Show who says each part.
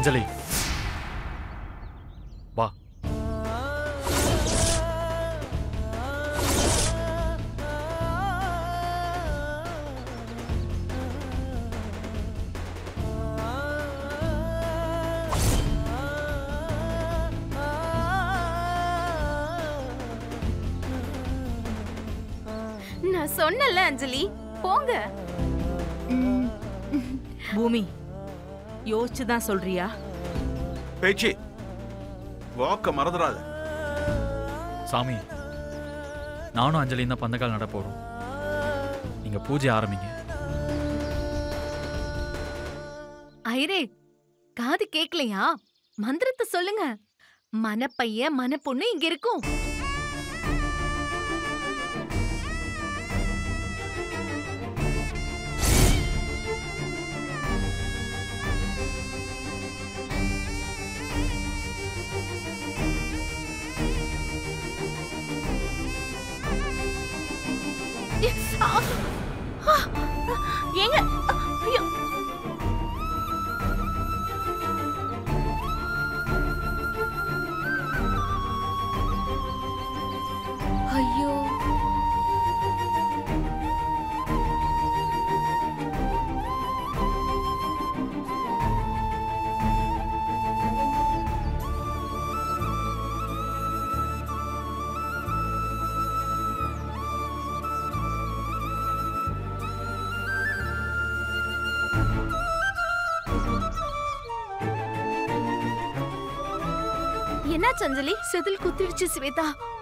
Speaker 1: அஞ்சலி வா
Speaker 2: நான் சொன்னல அஞ்சலி போங்க
Speaker 3: பூமி யோசிச்சு தான் சொல்றியா
Speaker 4: பேச்சு வாக்க மறந்துடாத
Speaker 1: சாமி நானும் அஞ்சலியும் தான் பந்தக்கால் நட போறோம் நீங்க பூஜை ஆரம்பிங்க
Speaker 2: ஐரே காது கேக்கலையா மந்திரத்தை சொல்லுங்க மனப்பைய மனப்பொண்ணு இங்க இருக்கும் ஆ! ஆ! ஏங்க ஐயோ ஐயோ என்னாச்சு அஞ்சலி செதில் குத்திடுச்சு ஸ்வேதா